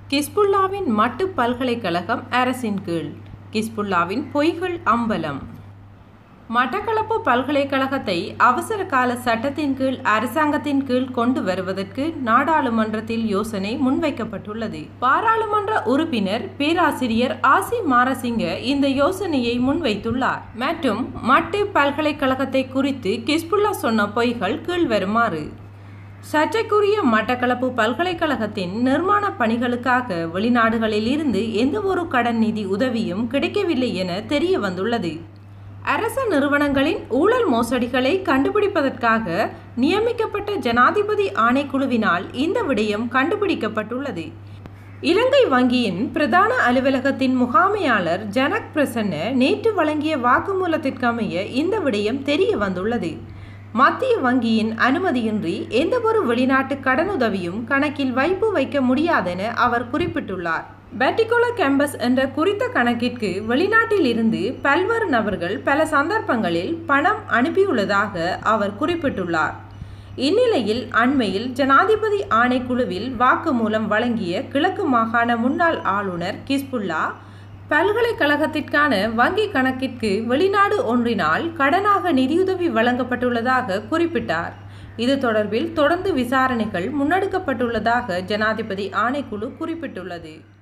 கிஸ்புல்லாவின் மட்டு பல்கலைக்கழகம் அரசின் கீழ் கிஸ்புல்லாவின் பொய்கள் அம்பலம் மட்டக்களப்பு பல்கலைக்கழகத்தை அவசர கால சட்டத்தின் கீழ் அரசாங்கத்தின் கீழ் கொண்டு வருவதற்கு நாடாளுமன்றத்தில் யோசனை முன்வைக்கப்பட்டுள்ளது பாராளுமன்ற உறுப்பினர் பேராசிரியர் ஆசி மாரசிங்க இந்த யோசனையை முன்வைத்துள்ளார் மற்றும் மட்டு பல்கலைக்கழகத்தை குறித்து கிஸ்புல்லா சொன்ன பொய்கள் கீழ்வருமாறு சர்ச்சைக்குரிய மட்டக்களப்பு பல்கலைக்கழகத்தின் நிர்மாண பணிகளுக்காக வெளிநாடுகளில் இருந்து எந்தவொரு கடன் நிதி உதவியும் கிடைக்கவில்லை என தெரிய வந்துள்ளது அரச நிறுவனங்களின் ஊழல் மோசடிகளை கண்டுபிடிப்பதற்காக நியமிக்கப்பட்ட ஜனாதிபதி ஆணைக்குழுவினால் இந்த விடயம் கண்டுபிடிக்கப்பட்டுள்ளது இலங்கை வங்கியின் பிரதான அலுவலகத்தின் முகாமையாளர் ஜனக் பிரசன்ன நேற்று வழங்கிய வாக்குமூலத்திற்கமைய இந்த விடயம் தெரிய வந்துள்ளது மத்திய வங்கியின் அனுமதியின்றி எந்தவொரு வெளிநாட்டு கடனுதவியும் கணக்கில் வைப்பு வைக்க முடியாதென அவர் குறிப்பிட்டுள்ளார் பேட்டிகோலா கேம்பஸ் என்ற குறித்த கணக்கிற்கு வெளிநாட்டில் இருந்து பல்வேறு நபர்கள் பல சந்தர்ப்பங்களில் பணம் அனுப்பியுள்ளதாக அவர் குறிப்பிட்டுள்ளார் இந்நிலையில் அண்மையில் ஜனாதிபதி ஆணைக்குழுவில் வாக்குமூலம் வழங்கிய கிழக்கு மாகாண முன்னாள் ஆளுநர் கிஸ்புல்லா பல்கலைக்கழகத்திற்கான வங்கி கணக்கிற்கு வெளிநாடு ஒன்றினால் கடனாக நிதியுதவி வழங்கப்பட்டுள்ளதாக குறிப்பிட்டார் இது தொடர்பில் தொடர்ந்து விசாரணைகள் முன்னெடுக்கப்பட்டுள்ளதாக ஜனாதிபதி ஆணைக்குழு குறிப்பிட்டுள்ளது